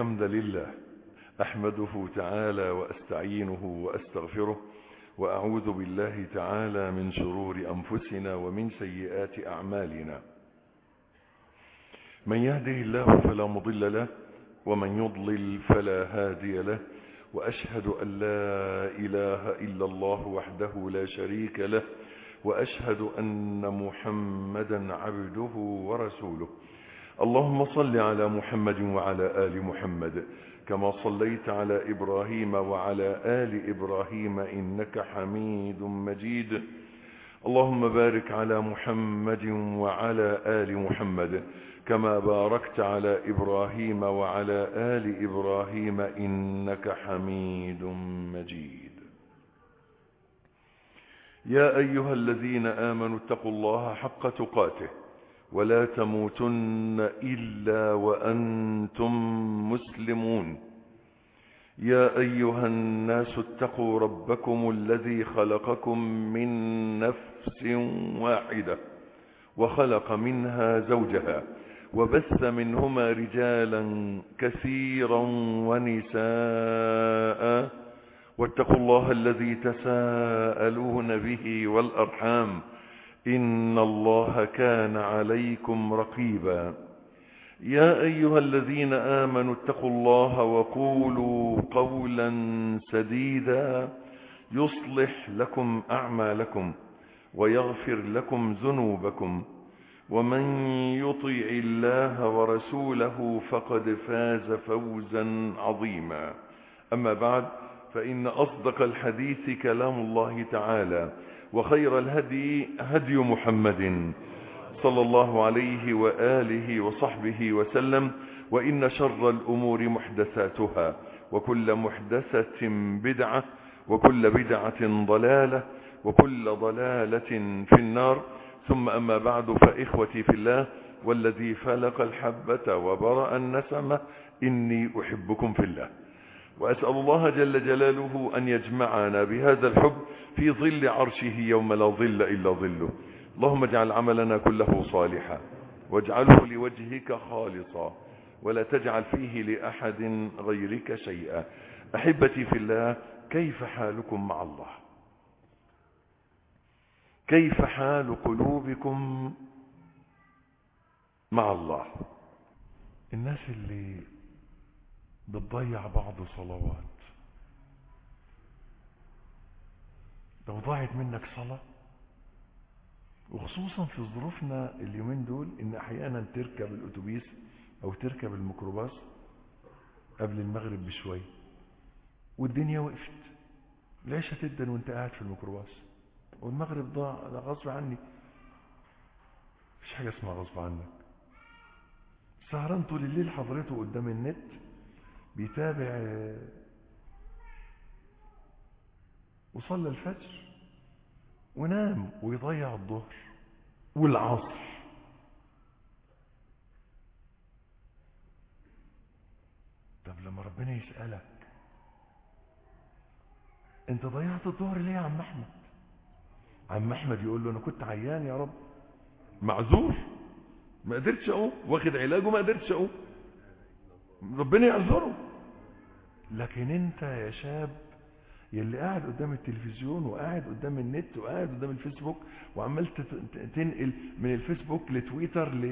الحمد لله أحمده تعالى وأستعينه وأستغفره وأعوذ بالله تعالى من شرور أنفسنا ومن سيئات أعمالنا من يهده الله فلا مضل له ومن يضلل فلا هادي له وأشهد أن لا إله إلا الله وحده لا شريك له وأشهد أن محمدا عبده ورسوله اللهم صل على محمد وعلى آل محمد كما صليت على إبراهيم وعلى آل إبراهيم إنك حميد مجيد اللهم بارك على محمد وعلى آل محمد كما باركت على إبراهيم وعلى آل إبراهيم إنك حميد مجيد يا أيها الذين آمنوا اتقوا الله حق تقاته ولا تموتن إلا وأنتم مسلمون يا أيها الناس اتقوا ربكم الذي خلقكم من نفس واحدة وخلق منها زوجها وبث منهما رجالا كثيرا ونساء واتقوا الله الذي تساءلون به والأرحام إن الله كان عليكم رقيبا يا أيها الذين آمنوا اتقوا الله وقولوا قولا سديدا يصلح لكم أعمالكم ويغفر لكم ذنوبكم ومن يطيع الله ورسوله فقد فاز فوزا عظيما أما بعد فإن أصدق الحديث كلام الله تعالى وخير الهدي هدي محمد صلى الله عليه وآله وصحبه وسلم وإن شر الأمور محدثاتها وكل محدثة بدعة وكل بدعة ضلالة وكل ضلالة في النار ثم أما بعد فإخوتي في الله والذي فلق الحبة وبرأ النسمة إني أحبكم في الله وأسأل الله جل جلاله أن يجمعنا بهذا الحب في ظل عرشه يوم لا ظل إلا ظله اللهم اجعل عملنا كله صالحا واجعله لوجهك خالصا ولا تجعل فيه لأحد غيرك شيئا أحبتي في الله كيف حالكم مع الله كيف حال قلوبكم مع الله الناس اللي بتضيع بعض صلوات لو ضاعت منك صلاة وخصوصا في ظروفنا اليومين دول ان احيانا تركب الاتوبيس او تركب الميكروباص قبل المغرب بشوية والدنيا وقفت العيشة تدن وانت قاعد في الميكروباص والمغرب ضاع ده غصب عني مفيش حاجة اسمها غصب عنك سهران طول الليل حضرته قدام النت بيتابع وصلى الفجر ونام ويضيع الظهر والعصر طب لما ربنا يسألك انت ضيعت الظهر ليه يا عم احمد عم احمد يقول له انا كنت عيان يا رب معذور ما قدرتش اقوم واخد علاجه ما قدرتش اقوم ربنا يعذره لكن انت يا شاب يلي قاعد قدام التلفزيون وقاعد قدام النت وقاعد قدام الفيسبوك وعمال تنقل من الفيسبوك لتويتر ل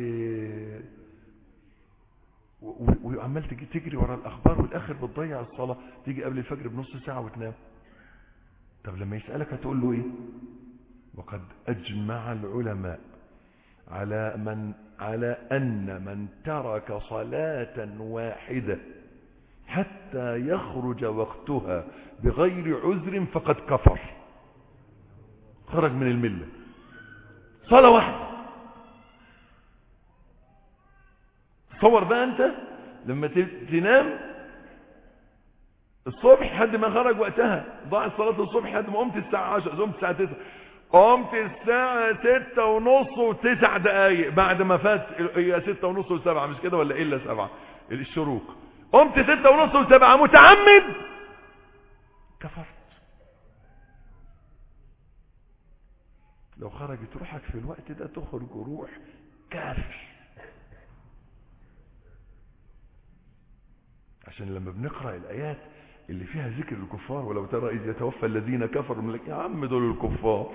وعمال تجي تجري ورا الاخبار والاخر بتضيع الصلاه تيجي قبل الفجر بنص ساعه وتنام طب لما يسالك هتقول له ايه وقد اجمع العلماء على من على ان من ترك صلاه واحده حتى يخرج وقتها بغير عذر فقد كفر خرج من الملة صلاة واحدة تصور بقى انت لما تنام الصبح حد ما خرج وقتها ضاعت صلاة الصبح حد ما قمت الساعة 10 قمت الساعة 9 قمت الساعة ستة ونص وتسع دقايق بعد ما فات هي ستة ونص وسبعة مش كده ولا إلا سبعة الشروق قمت ستة ونص وسبعة متعمد كفرت لو خرجت روحك في الوقت ده تخرج روح كافر عشان لما بنقرأ الآيات اللي فيها ذكر الكفار ولو ترى إذ يتوفى الذين كفروا من لك يا عم دول الكفار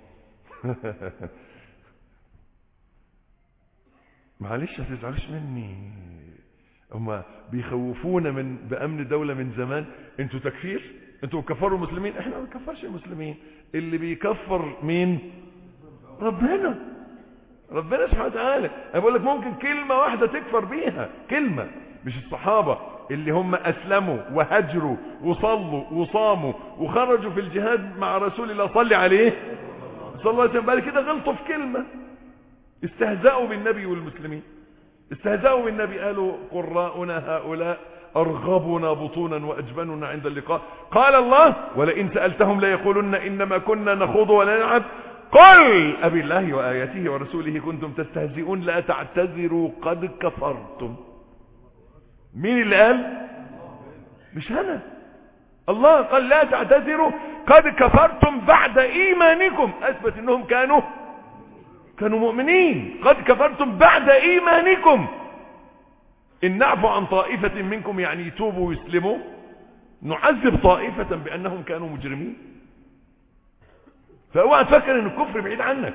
معلش هتزعلوش مني هما بيخوفونا من بأمن دولة من زمان انتوا تكفير انتوا كفروا المسلمين احنا ما بنكفرش المسلمين اللي بيكفر مين ربنا ربنا سبحانه وتعالى انا بقول لك ممكن كلمة واحدة تكفر بيها كلمة مش الصحابة اللي هم اسلموا وهجروا وصلوا وصاموا وخرجوا في الجهاد مع رسول الله صلي عليه صلى الله عليه وسلم بعد كده غلطوا في كلمة استهزأوا بالنبي والمسلمين استهزأوا بالنبي قالوا قراؤنا هؤلاء أرغبنا بطونا وأجبننا عند اللقاء قال الله ولئن سألتهم ليقولن إنما كنا نخوض ونلعب قل أبي الله وآياته ورسوله كنتم تستهزئون لا تعتذروا قد كفرتم مين اللي قال مش أنا الله قال لا تعتذروا قد كفرتم بعد إيمانكم أثبت أنهم كانوا كانوا مؤمنين قد كفرتم بعد إيمانكم إن نعفو عن طائفة منكم يعني يتوبوا ويسلموا نعذب طائفة بأنهم كانوا مجرمين فاوعى تفكر ان الكفر بعيد عنك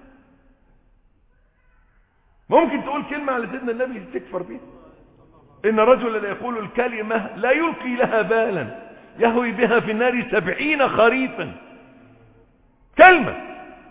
ممكن تقول كلمة على سيدنا النبي تكفر بيها ان رجلا يقول الكلمة لا يلقي لها بالا يهوي بها في النار سبعين خريفا كلمة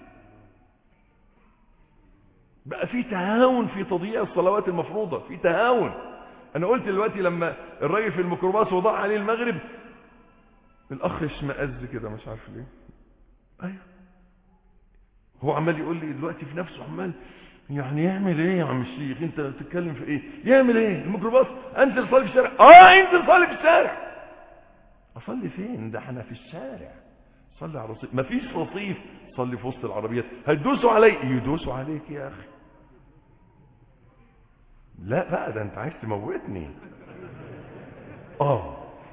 بقى في تهاون في تضييع الصلوات المفروضة في تهاون انا قلت دلوقتي لما الراجل في الميكروباص وضع عليه المغرب الاخ اشمئز كده مش عارف ليه ايوه هو عمال يقول لي دلوقتي في نفسه عمال يعني يعمل ايه يا عم الشيخ انت بتتكلم في ايه يعمل ايه الميكروباص انزل صلي في الشارع اه انزل صلي في الشارع اصلي فين ده احنا في الشارع صلي على رصيف مفيش رصيف صلي في وسط العربيات هتدوسوا علي يدوسوا عليك يا اخي لا بقى ده انت عايز تموتني اه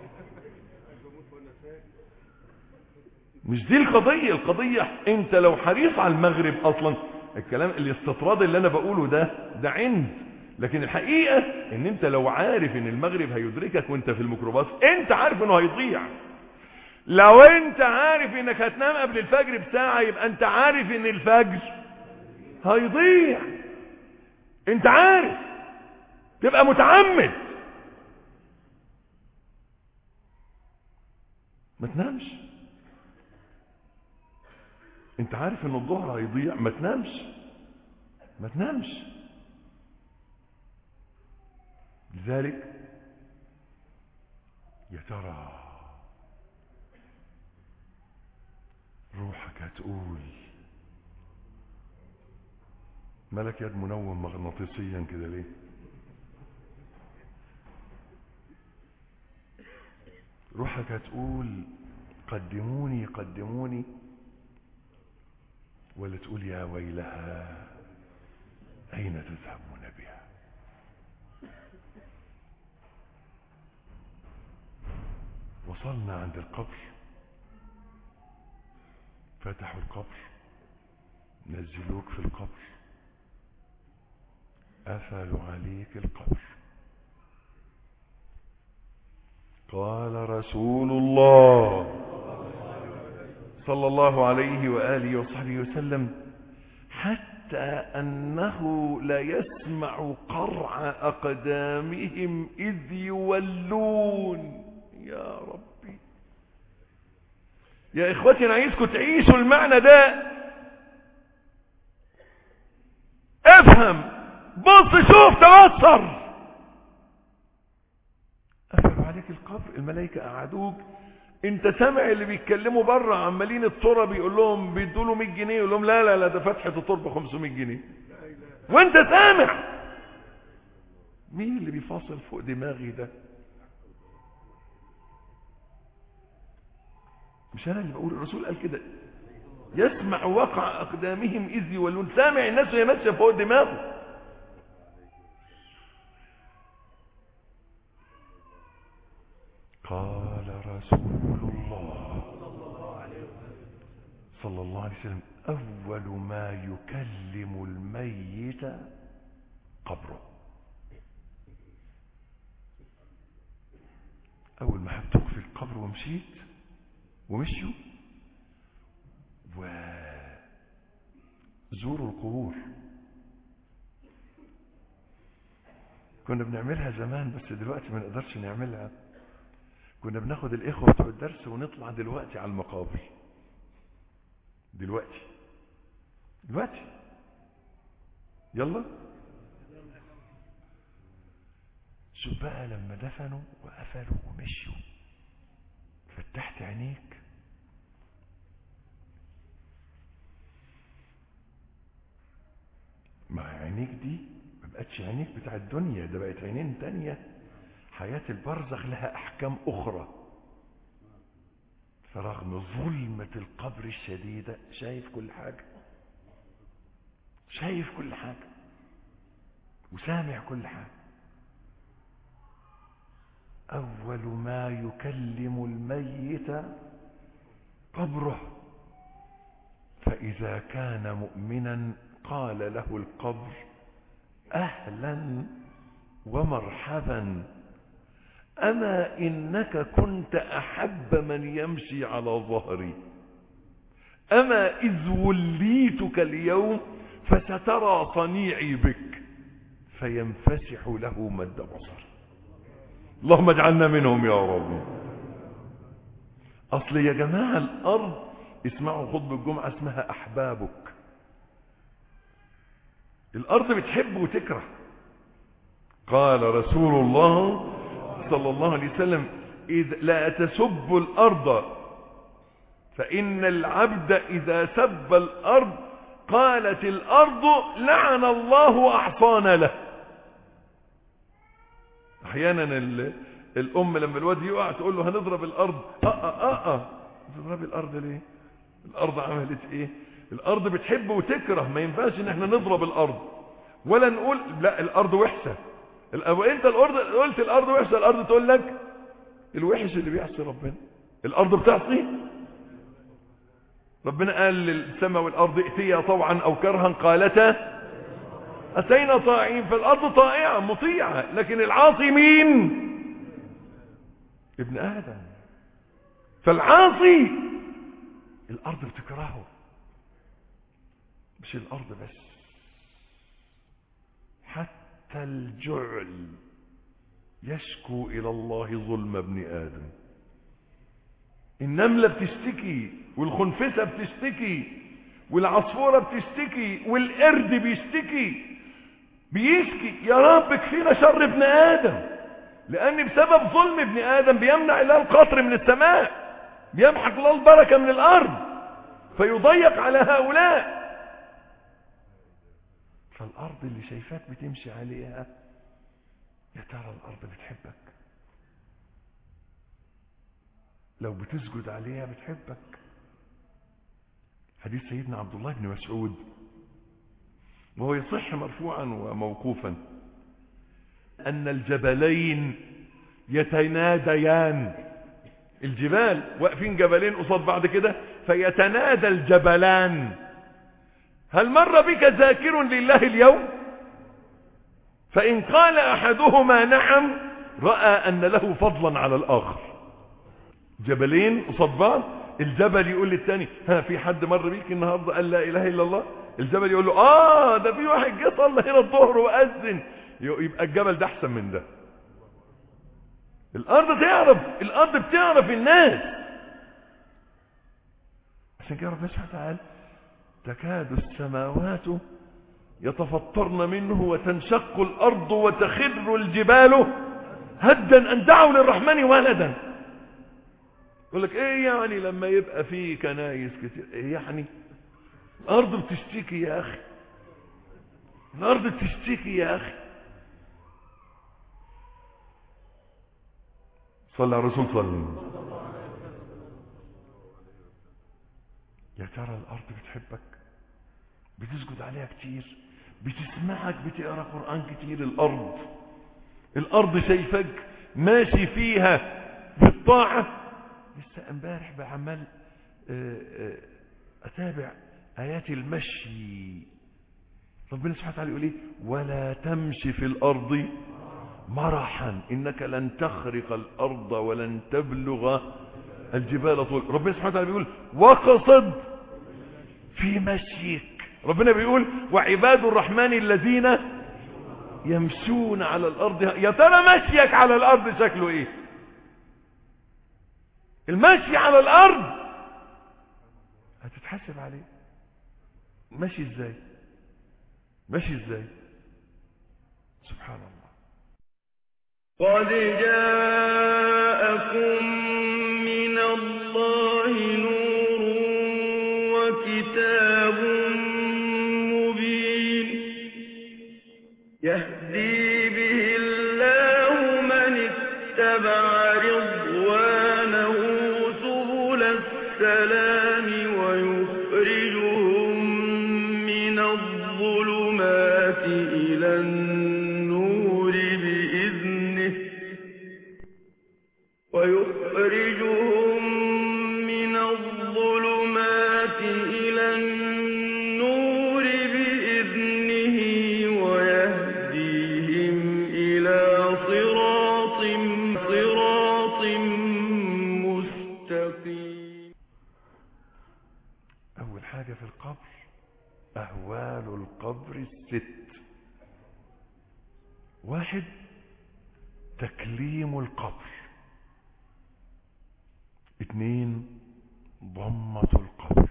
مش دي القضية القضية انت لو حريص على المغرب اصلا الكلام الاستطراد اللي انا بقوله ده ده عند لكن الحقيقة ان انت لو عارف ان المغرب هيدركك وانت في الميكروباص انت عارف انه هيضيع لو انت عارف انك هتنام قبل الفجر بساعة يبقى انت عارف ان الفجر هيضيع انت عارف تبقى متعمد ما تنامش انت عارف ان الظهر هيضيع ما تنامش ما تنامش لذلك يا ترى روحك هتقول ملك يد منوم مغناطيسيا كده ليه روحك هتقول قدموني قدموني ولا تقول يا ويلها أين تذهبون بها وصلنا عند القبر فتحوا القبر نزلوك في القبر قفلوا عليك القبر قال رسول الله صلى الله عليه وآله وصحبه وسلم حتى أنه لا يسمع قرع أقدامهم إذ يولون يا ربي يا إخوتي أنا عايزكم تعيشوا المعنى ده افهم بص شوف تبصر قفلوا عليك القبر الملائكة قعدوك انت سامع اللي بيتكلموا بره عمالين الترى بيقول لهم بيدوا له 100 جنيه يقول لهم لا لا لا ده فتحه التربه 500 جنيه وانت سامع مين اللي بيفاصل فوق دماغي ده مش انا اللي بقول الرسول قال كده يسمع وقع اقدامهم اذ يولون سامع الناس وهي ماشيه فوق دماغه قال رسول الله صلى الله عليه وسلم أول ما يكلم الميت قبره أول ما حطوك في القبر ومشيت ومشوا و زوروا القبور كنا بنعملها زمان بس دلوقتي ما نقدرش نعملها كنا بناخد الإخوة بتوع الدرس ونطلع دلوقتي على المقابر دلوقتي دلوقتي يلا شوف بقى لما دفنوا وقفلوا ومشوا فتحت عينيك مع عينيك دي ما بقتش عينيك بتاع الدنيا ده بقت عينين تانية حياة البرزخ لها أحكام أخرى فرغم ظلمة القبر الشديدة شايف كل حاجة شايف كل حاجة وسامع كل حاجة أول ما يكلم الميت قبره فإذا كان مؤمنا قال له القبر أهلا ومرحبا أما إنك كنت أحب من يمشي على ظهري أما إذ وليتك اليوم فسترى صنيعي بك فينفسح له مد بصر اللهم اجعلنا منهم يا رب أصل يا جماعة الأرض اسمعوا خطبة الجمعة اسمها أحبابك الأرض بتحب وتكره قال رسول الله صلى الله عليه وسلم إذ لا تسبوا الأرض فإن العبد إذا سب الأرض قالت الأرض لعن الله أحصان له أحيانا الأم لما الواد يقع تقول له هنضرب الأرض أه أه أه تضرب الأرض ليه الأرض عملت إيه الأرض بتحب وتكره ما ينفعش إن احنا نضرب الأرض ولا نقول لا الأرض وحشة وانت الأرض قلت الأرض وحشة الأرض تقول لك الوحش اللي بيعصي ربنا الأرض بتعصي ربنا قال للسماء والأرض ائتيا طوعا أو كرها قالتا أتينا طائعين فالأرض طائعة مطيعة لكن العاصي مين ابن آدم فالعاصي الأرض بتكرهه مش الأرض بس حتى الجعل يشكو إلى الله ظلم ابن آدم النملة بتشتكي والخنفسة بتشتكي والعصفورة بتشتكي والقرد بيشتكي بيشكي يا رب كفينا شر ابن آدم لأن بسبب ظلم ابن آدم بيمنع الله القطر من السماء بيمحق الله البركة من الأرض فيضيق على هؤلاء فالأرض اللي شايفاك بتمشي عليها يا ترى الأرض بتحبك لو بتسجد عليها بتحبك حديث سيدنا عبد الله بن مسعود وهو يصح مرفوعا وموقوفا أن الجبلين يتناديان الجبال واقفين جبلين قصاد بعض كده فيتنادى الجبلان هل مر بك ذاكر لله اليوم فإن قال أحدهما نعم رأى أن له فضلا على الآخر جبلين قصاد بعض الجبل يقول للتاني ها في حد مر بيك النهارده قال لا اله الا الله الجبل يقول له اه ده في واحد جه صلى هنا الظهر واذن يبقى الجبل ده احسن من ده الارض تعرف الارض بتعرف الناس عشان كده ربنا سبحانه وتعالى تكاد السماوات يتفطرن منه وتنشق الارض وتخر الجبال هدا ان دعوا للرحمن ولدا يقول لك ايه يعني لما يبقى في كنايس كتير ايه يعني الارض بتشتكي يا اخي الارض بتشتكي يا اخي صلى على الرسول صلى يا ترى الارض بتحبك بتسجد عليها كتير بتسمعك بتقرا قران كتير الارض الارض شايفك ماشي فيها بالطاعه لسه امبارح بعمل اتابع ايات المشي ربنا سبحانه وتعالى يقول ايه ولا تمشي في الارض مرحا إنك لن تخرق الأرض ولن تبلغ الجبال طول ربنا سبحانه وتعالى بيقول واقصد في مشيك ربنا بيقول وعباد الرحمن الذين يمشون على الأرض يا ترى مشيك على الأرض شكله إيه المشي على الأرض هتتحسب عليه ماشي ازاي ماشي ازاي سبحان الله قد جاءكم من الله نور وكتاب مبين يهدي به الله من اتبع رضوانه سبل السلام ويخرجهم من الظلمات إلى النور بإذنه ويخرجهم من الظلمات إلى النور بإذنه ويهديهم إلى صراط صراط مستقيم أول حاجة في القبر أهوال القبر الست واحد تكليم القبر اثنين ضمة القبر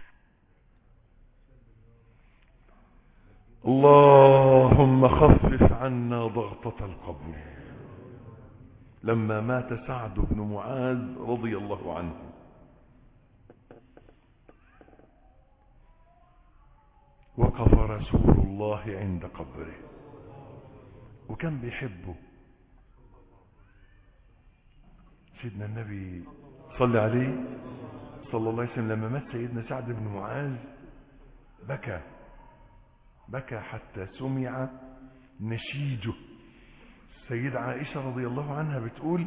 اللهم خفف عنا ضغطة القبر لما مات سعد بن معاذ رضي الله عنه وقف رسول الله عند قبره وكان بيحبه سيدنا النبي صلى عليه صلى الله عليه وسلم لما مات سيدنا سعد بن معاذ بكى بكى حتى سمع نشيجه السيدة عائشة رضي الله عنها بتقول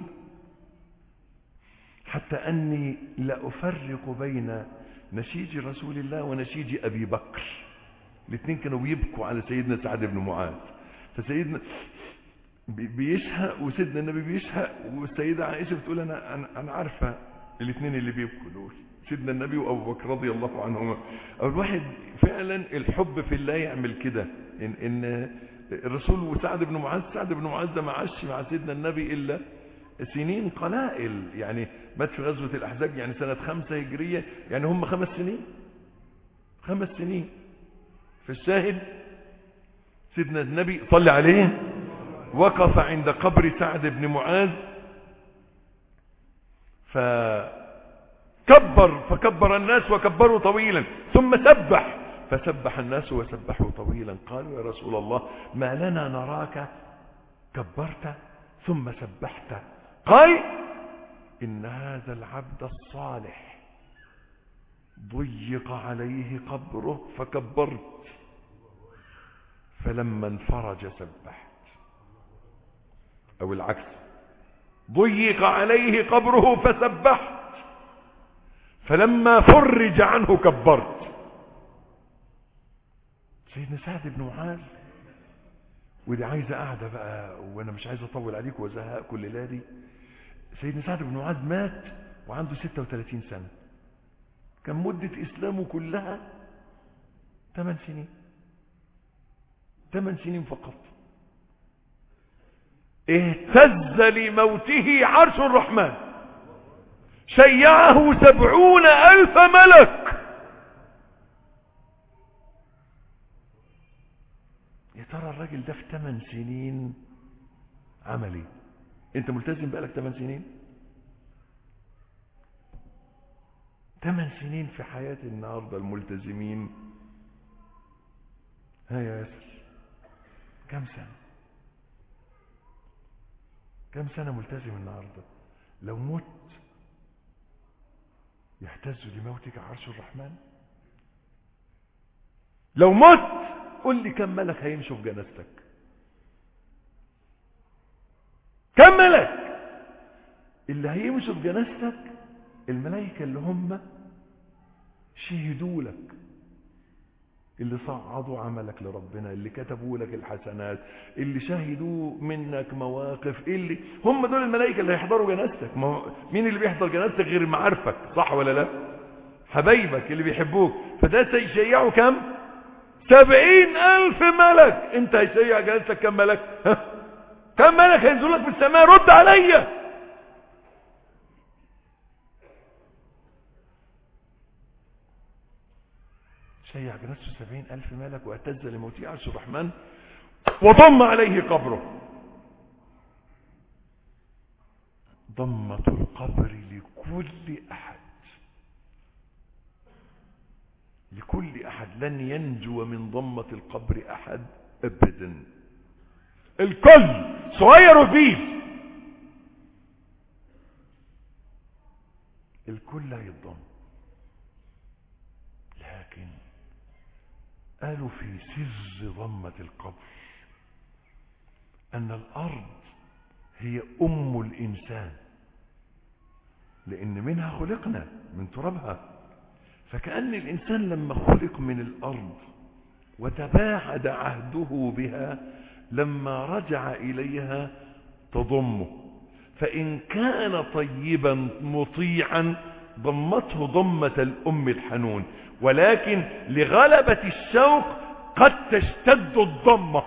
حتى أني لأفرق بين نشيج رسول الله ونشيج أبي بكر الاثنين كانوا بيبكوا على سيدنا سعد بن معاذ فسيدنا بي- بيشهق وسيدنا النبي بيشهق والسيدة عائشة بتقول أنا, أنا, أنا عارفة الاثنين اللي بيبكوا دول سيدنا النبي وأبو بكر رضي الله عنهما أو الواحد فعلا الحب في الله يعمل كده إن, إن الرسول وسعد بن معاذ سعد بن معاذ ده ما عاش مع سيدنا النبي إلا سنين قلائل يعني مات في غزوة الأحزاب يعني سنة خمسة هجرية يعني هم خمس سنين خمس سنين فالشاهد سيدنا النبي صلى عليه وقف عند قبر سعد بن معاذ فكبر فكبر الناس وكبروا طويلا ثم سبح فسبح الناس وسبحوا طويلا قالوا يا رسول الله ما لنا نراك كبرت ثم سبحت قال إن هذا العبد الصالح ضيق عليه قبره فكبرت فلما انفرج سبحت او العكس ضيق عليه قبره فسبحت فلما فرج عنه كبرت سيدنا سعد بن معاذ ودي عايزه قاعده بقى وانا مش عايز اطول عليكم وازهقكم الليله دي سيدنا سعد بن معاذ مات وعنده 36 سنه كان مده اسلامه كلها 8 سنين 8 سنين فقط اهتز لموته عرش الرحمن شيعه سبعون ألف ملك يا ترى الراجل ده في 8 سنين عملي انت ملتزم بقالك 8 سنين 8 سنين في حياة النهاردة الملتزمين ها يا ياسر كم سنة كم سنة ملتزم النهاردة لو مت يهتز لموتك عرش الرحمن لو مت قل لي كم ملك هيمشوا في جنازتك كم ملك اللي هيمشوا في جنازتك الملائكة اللي هم شهدوا لك اللي صعدوا عملك لربنا اللي كتبوا لك الحسنات اللي شهدوا منك مواقف اللي هم دول الملائكة اللي هيحضروا جنازتك ما هو مين اللي بيحضر جنازتك غير معارفك صح ولا لا حبايبك اللي بيحبوك فده سيشيعوا كم سبعين ألف ملك انت هيشيع جنازتك كم ملك ها؟ كم ملك هينزل لك في السماء رد عليا شيع جنازته سبعين ألف ملك واعتز لموتي عرش الرحمن وضم عليه قبره ضمة القبر لكل أحد لكل أحد لن ينجو من ضمة القبر أحد أبدا الكل صغير وكبير الكل هيتضم لكن قالوا في سر ضمة القبر أن الأرض هي أم الإنسان لأن منها خلقنا من ترابها فكأن الإنسان لما خلق من الأرض وتباعد عهده بها لما رجع إليها تضمه فإن كان طيبا مطيعا ضمته ضمة الأم الحنون ولكن لغلبة الشوق قد تشتد الضمة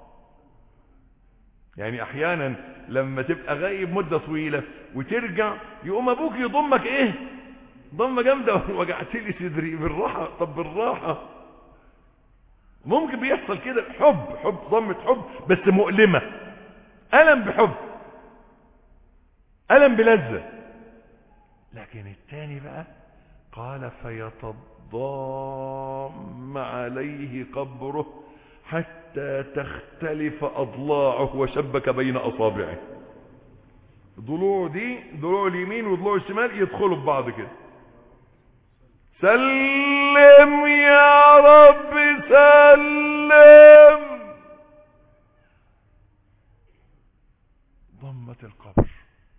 يعني أحيانا لما تبقى غايب مدة طويلة وترجع يقوم أبوك يضمك إيه ضمة جامدة وجعت لي صدري بالراحة طب بالراحة ممكن بيحصل كده حب حب ضمة حب بس مؤلمة ألم بحب ألم بلذة لكن التاني بقى قال فيتضام عليه قبره حتى تختلف أضلاعه وشبك بين أصابعه ضلوع دي ضلوع اليمين وضلوع الشمال يدخلوا ببعض كده سلم يا رب سلم ضمة القبر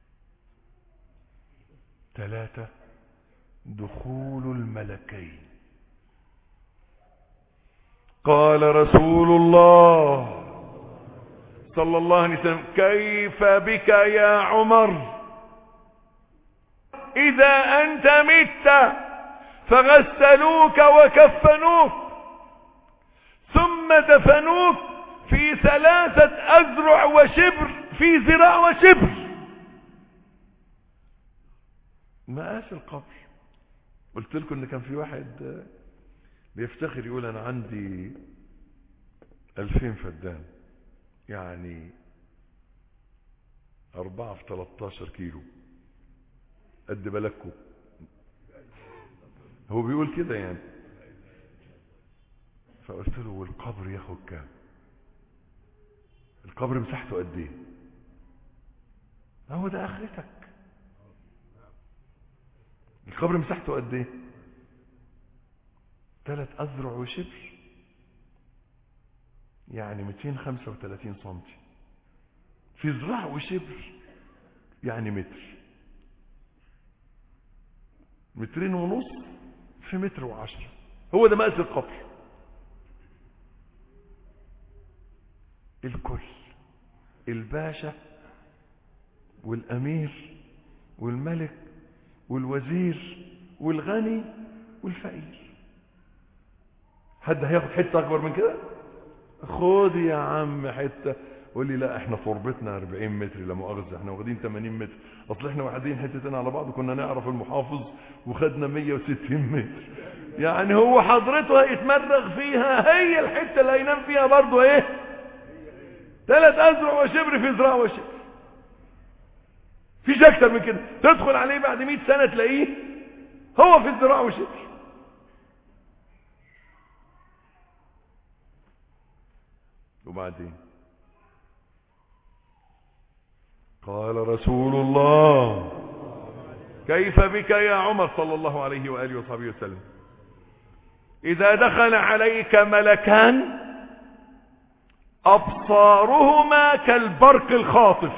ثلاثة دخول الملكين قال رسول الله صلى الله عليه وسلم كيف بك يا عمر إذا أنت مت فغسلوك وكفنوك ثم دفنوك في ثلاثة أذرع وشبر في ذراع وشبر مقاس القبر قلت لكم ان كان في واحد بيفتخر يقول انا عندي الفين فدان يعني اربعة في تلاتاشر كيلو قد بلدكم هو بيقول كده يعني فقلت له والقبر ياخد كام القبر مساحته قد ايه هو ده اخرتك القبر مساحته قد ايه ثلاث اذرع وشبر يعني 235 سنتي في ذراع وشبر يعني متر مترين ونص في متر وعشرة هو ده مقاس القبر الكل الباشا والامير والملك والوزير والغني والفقير حد هياخد حته اكبر من كده خد يا عم حته قول لي لا احنا تربتنا 40 متر لا مؤاخذه احنا واخدين 80 متر اصل احنا واخدين حتتين على بعض كنا نعرف المحافظ وخدنا 160 متر يعني هو حضرته هيتمرغ فيها هي الحته اللي هينام فيها برضه ايه ثلاث ازرع وشبر في ذراع وشبر فيش اكتر من كده تدخل عليه بعد 100 سنه تلاقيه هو في الذراع وشبر وبعدين قال رسول الله كيف بك يا عمر صلى الله عليه وآله وصحبه وسلم إذا دخل عليك ملكان أبصارهما كالبرق الخاطف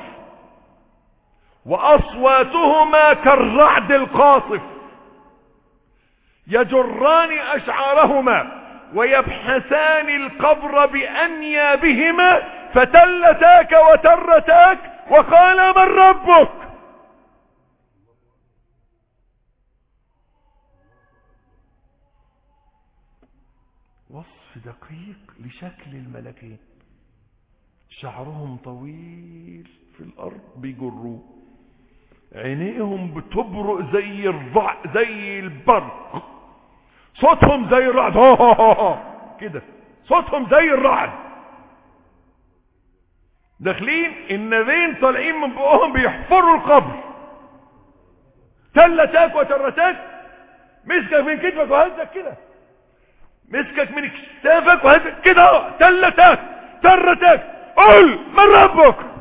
وأصواتهما كالرعد القاصف يجران أشعارهما ويبحثان القبر بأنيابهما فتلتاك وترتاك وقال من ربك وصف دقيق لشكل الملكين شعرهم طويل في الأرض بيجروه عينيهم بتبرق زي الرع زي البرق صوتهم زي الرعد هو هو هو هو. كده صوتهم زي الرعد داخلين النبين طالعين من بقهم بيحفروا القبر تلتاك وترتاك مسكك من كتفك وهزك كده مسكك من كتافك وهزك كده اهو. تلتاك ترتاك قل من ربك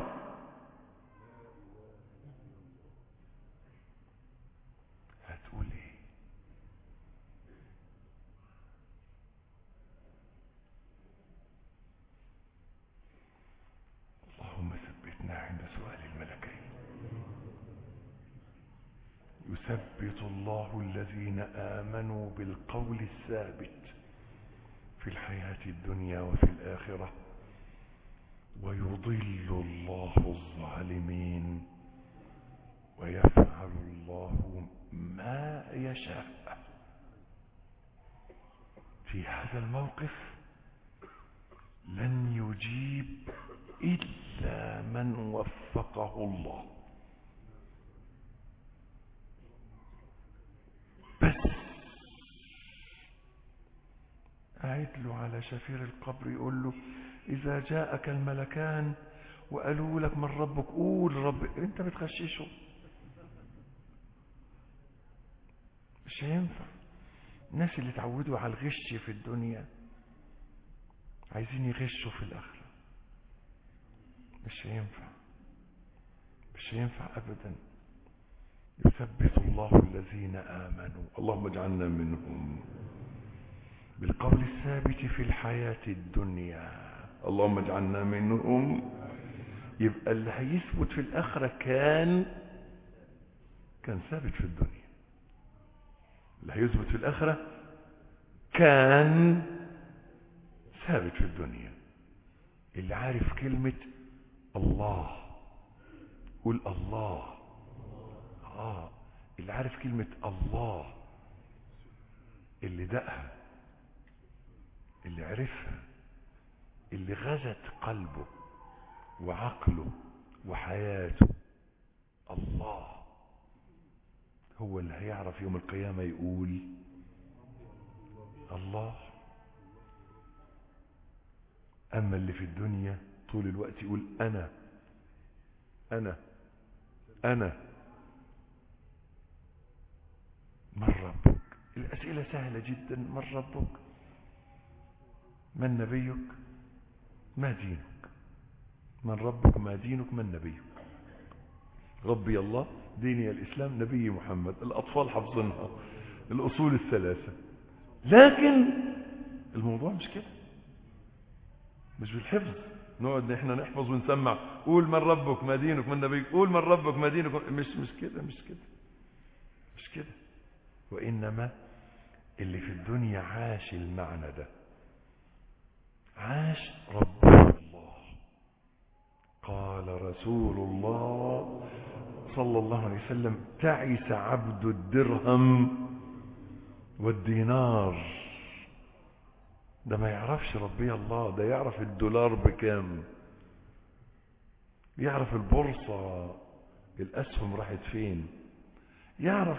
هتقول ايه اللهم ثبتنا عند سؤال الملكين يثبت الله الذين آمنوا بالقول الثابت في الحياة الدنيا وفي الآخرة ويضل الله الظالمين ويفعل الله ما يشاء في هذا الموقف لن يجيب إلا من وفقه الله بس قاعد له على شفير القبر يقول له إذا جاءك الملكان وقالوا لك من ربك قول رب انت بتخششه مش هينفع الناس اللي اتعودوا على الغش في الدنيا عايزين يغشوا في الآخرة مش هينفع مش هينفع أبدا يثبت الله الذين آمنوا اللهم اجعلنا منهم بالقول الثابت في الحياة الدنيا اللهم اجعلنا منهم يبقى اللي هيثبت في الآخرة كان كان ثابت في الدنيا اللي هيثبت في الآخرة كان ثابت في الدنيا اللي عارف كلمة الله قول الله آه اللي عارف كلمة الله اللي دقها اللي عرفها اللي غزت قلبه وعقله وحياته الله هو اللي هيعرف يوم القيامة يقول الله أما اللي في الدنيا طول الوقت يقول أنا أنا أنا من ربك الأسئلة سهلة جدا من ربك من نبيك ما دينك من ربك ما دينك من نبيك ربي الله ديني الإسلام نبي محمد الأطفال حفظنها الأصول الثلاثة لكن الموضوع مش كده مش بالحفظ نقعد احنا نحفظ ونسمع قول من ربك ما دينك من نبيك قول من ربك ما دينك مش مش كده مش كده مش كده وإنما اللي في الدنيا عاش المعنى ده عاش ربه الله قال رسول الله صلى الله عليه وسلم تعس عبد الدرهم والدينار ده ما يعرفش ربي الله ده يعرف الدولار بكام يعرف البورصة الأسهم راحت فين يعرف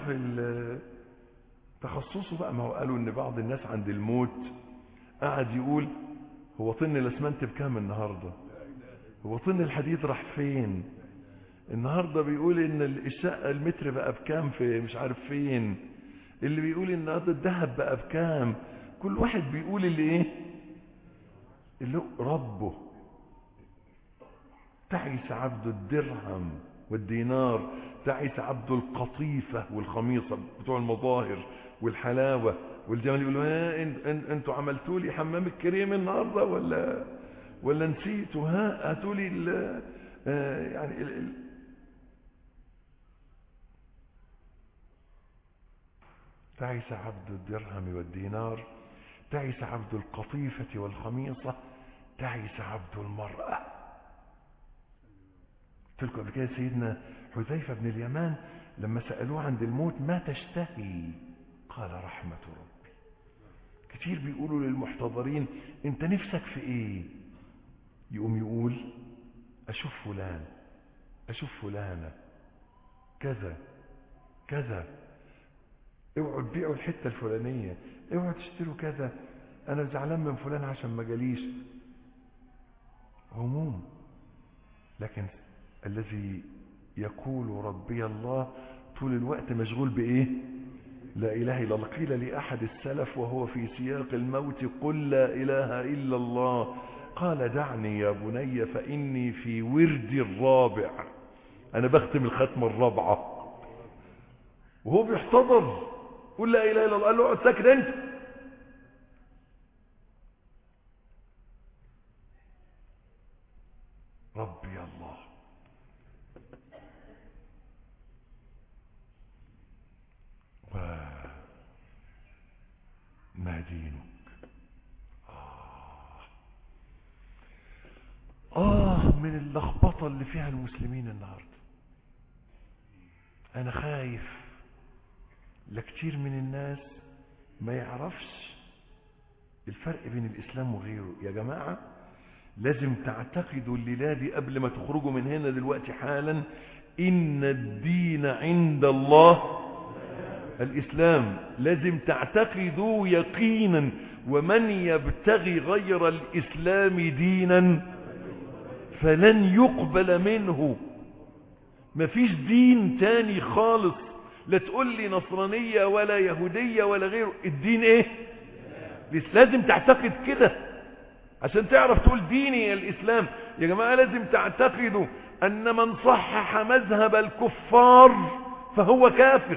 تخصصه بقى ما هو قالوا ان بعض الناس عند الموت قاعد يقول هو طن الاسمنت بكام النهاردة هو طن الحديد راح فين النهاردة بيقول ان الشقة المتر بقى بكام في مش عارف فين اللي بيقول ان الذهب بقى بكام كل واحد بيقول اللي ايه اللي هو ربه تعس عبد الدرهم والدينار تعس عبد القطيفة والخميصة بتوع المظاهر والحلاوة والجمال يقولوا ها ان ان انتوا عملتوا لي حمام الكريم النهارده ولا ولا نسيتوا ها هاتوا لي يعني ال ال تعس عبد الدرهم والدينار تعس عبد القطيفة والخميصة تعس عبد المرأة قلت لكم قبل كده سيدنا حذيفة بن اليمان لما سألوه عند الموت ما تشتهي قال رحمة ربي كتير بيقولوا للمحتضرين انت نفسك في ايه يقوم يقول اشوف فلان اشوف فلانة كذا كذا اوعوا تبيعوا الحتة الفلانية اوعوا تشتروا كذا انا زعلان من فلان عشان ما جاليش هموم لكن الذي يقول ربي الله طول الوقت مشغول بايه لا اله الا الله قيل لاحد السلف وهو في سياق الموت قل لا اله الا الله قال دعني يا بني فاني في ورد الرابع انا بختم الختمه الرابعه وهو بيحتضر قل لا اله الا الله قال له اقعد ساكت انت ربي الله وما دينك آه. آه من اللخبطة اللي فيها المسلمين النهاردة أنا خايف لكتير من الناس ما يعرفش الفرق بين الإسلام وغيره يا جماعة لازم تعتقدوا الليلة دي قبل ما تخرجوا من هنا دلوقتي حالا إن الدين عند الله الإسلام لازم تعتقدوا يقينا ومن يبتغي غير الإسلام دينا فلن يقبل منه مفيش دين تاني خالص لا تقول لي نصرانية ولا يهودية ولا غيره الدين ايه لازم تعتقد كده عشان تعرف تقول ديني الإسلام يا جماعة لازم تعتقدوا أن من صحح مذهب الكفار فهو كافر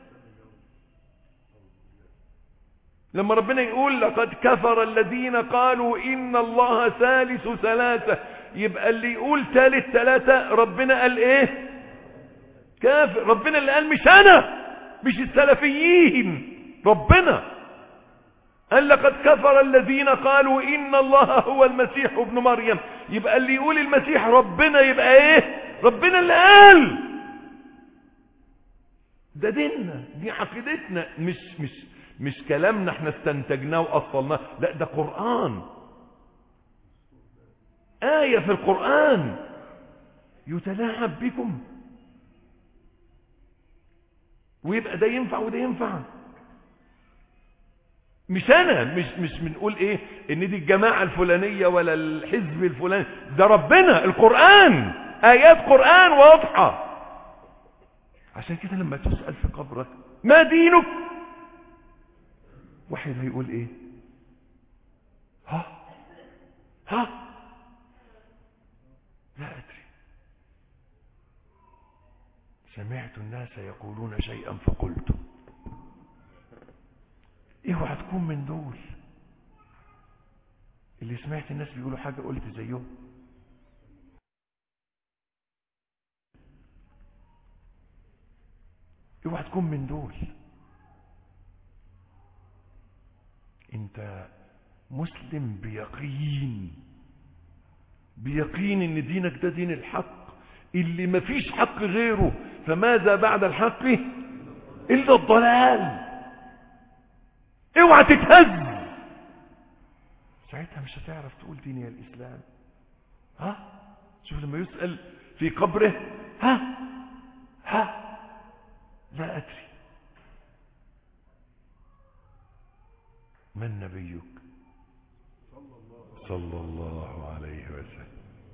لما ربنا يقول لقد كفر الذين قالوا إن الله ثالث ثلاثة يبقى اللي يقول ثالث ثلاثة ربنا قال ايه كافر ربنا اللي قال مش انا مش السلفيين ربنا قال لقد كفر الذين قالوا ان الله هو المسيح ابن مريم يبقى اللي يقول المسيح ربنا يبقى ايه ربنا اللي قال ده ديننا دي عقيدتنا مش مش مش كلامنا احنا استنتجناه واصلناه لا ده قرآن آية في القرآن يتلاعب بكم ويبقى ده ينفع وده ينفع مش انا مش مش بنقول ايه ان دي الجماعة الفلانية ولا الحزب الفلاني ده ربنا القرآن ايات قرآن واضحة عشان كده لما تسأل في قبرك ما دينك واحد هيقول ايه ها ها لا ادري سمعت الناس يقولون شيئا فقلت اوعى تكون من دول اللي سمعت الناس بيقولوا حاجة قلت زيهم اوعى تكون من دول انت مسلم بيقين بيقين ان دينك ده دين الحق اللي مفيش حق غيره فماذا بعد الحق الا الضلال اوعى تتهز ساعتها مش هتعرف تقول ديني الاسلام ها شوف لما يسأل في قبره ها ها لا ادري من نبيك صلى الله عليه وسلم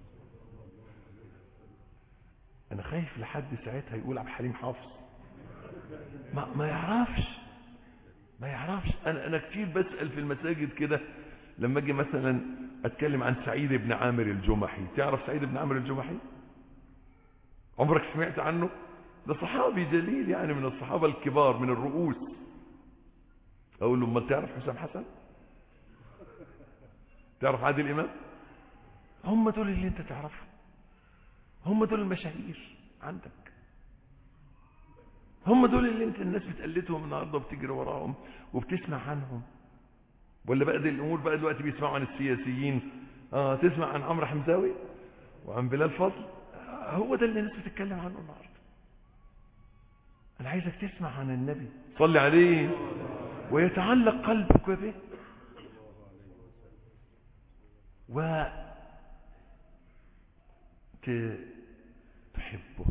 انا خايف لحد ساعتها يقول عبد الحليم حافظ ما, ما يعرفش ما يعرفش انا انا كتير بسال في المساجد كده لما اجي مثلا اتكلم عن سعيد بن عامر الجمحي تعرف سعيد بن عامر الجمحي عمرك سمعت عنه ده صحابي جليل يعني من الصحابه الكبار من الرؤوس اقول له امال تعرف حسام حسن تعرف عادل امام هم دول اللي انت تعرفهم هم دول المشاهير عندك هم دول اللي انت الناس بتقلدهم النهارده وبتجري وراهم وبتسمع عنهم ولا بقى دي الامور بقى دلوقتي بيسمعوا عن السياسيين اه تسمع عن عمرو حمزاوي وعن بلال فضل آه هو ده اللي الناس بتتكلم عنه النهارده انا عايزك تسمع عن النبي صلي عليه ويتعلق قلبك به و تحبه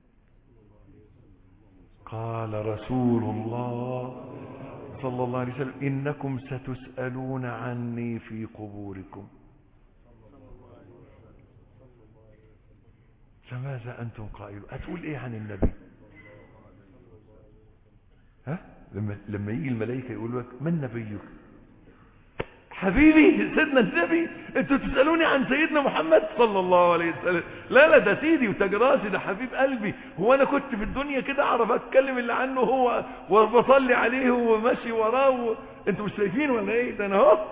قال رسول الله صلى الله عليه وسلم إنكم ستسألون عني في قبوركم فماذا أنتم قائلون هتقول إيه عن النبي ها لما, لما يجي الملائكة يقول لك من نبيك حبيبي سيدنا النبي انتوا تسألوني عن سيدنا محمد صلى الله عليه وسلم لا لا ده سيدي وتجراسي ده حبيب قلبي هو انا كنت في الدنيا كده اعرف اتكلم اللي عنه هو وبصلي عليه وماشي وراه و... انتوا مش شايفين ولا ايه ده انا اهو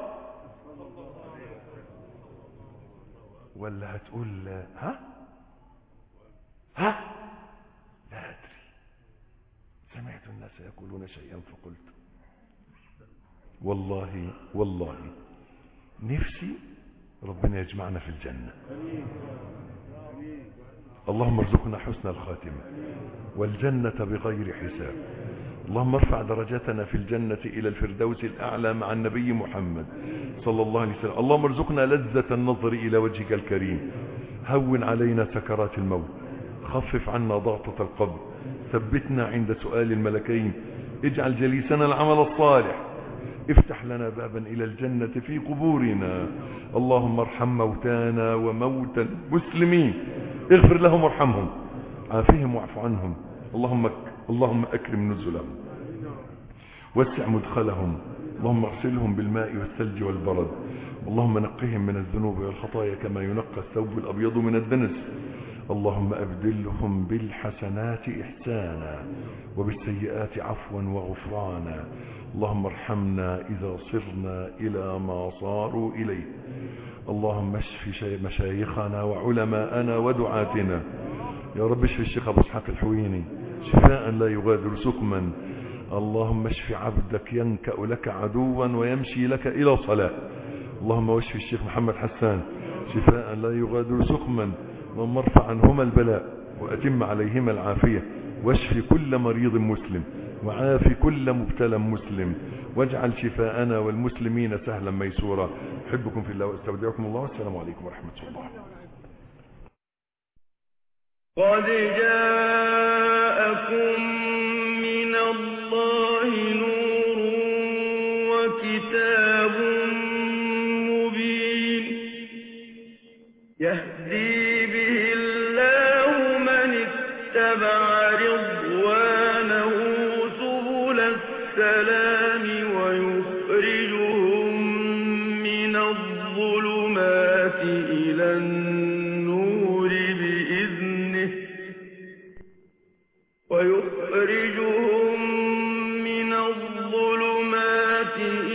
ولا هتقول ها ها لا ادري سمعت الناس يقولون شيئا فقلت والله والله نفسي ربنا يجمعنا في الجنة اللهم ارزقنا حسن الخاتمة والجنة بغير حساب اللهم ارفع درجتنا في الجنة إلى الفردوس الأعلى مع النبي محمد صلى الله عليه وسلم اللهم ارزقنا لذة النظر إلى وجهك الكريم هون علينا سكرات الموت خفف عنا ضغطة القبر ثبتنا عند سؤال الملكين اجعل جليسنا العمل الصالح افتح لنا بابا إلى الجنة في قبورنا اللهم ارحم موتانا وموتى المسلمين اغفر لهم وارحمهم عافهم واعف عنهم اللهم اللهم أكرم نزلهم وسع مدخلهم اللهم اغسلهم بالماء والثلج والبرد اللهم نقهم من الذنوب والخطايا كما ينقى الثوب الأبيض من الدنس اللهم أبدلهم بالحسنات إحسانا وبالسيئات عفوا وغفرانا اللهم ارحمنا إذا صرنا إلى ما صاروا إليه اللهم اشف مشايخنا وعلماءنا ودعاتنا يا رب اشف الشيخ أبو اسحاق الحويني شفاء لا يغادر سقما اللهم اشف عبدك ينكأ لك عدوا ويمشي لك إلى صلاة اللهم واشف الشيخ محمد حسان شفاء لا يغادر سقما اللهم ارفع عنهما البلاء وأتم عليهما العافية واشف كل مريض مسلم وعاف كل مبتلى مسلم واجعل شفاءنا والمسلمين سهلا ميسورا أحبكم في الله واستودعكم الله والسلام عليكم ورحمة الله قد جاءكم من الله نور وكتاب مبين يهدي به الله من اتبع رضوانه سبل السلام ويخرجهم من الظلمات إلى النور بإذنه ويخرجهم من الظلمات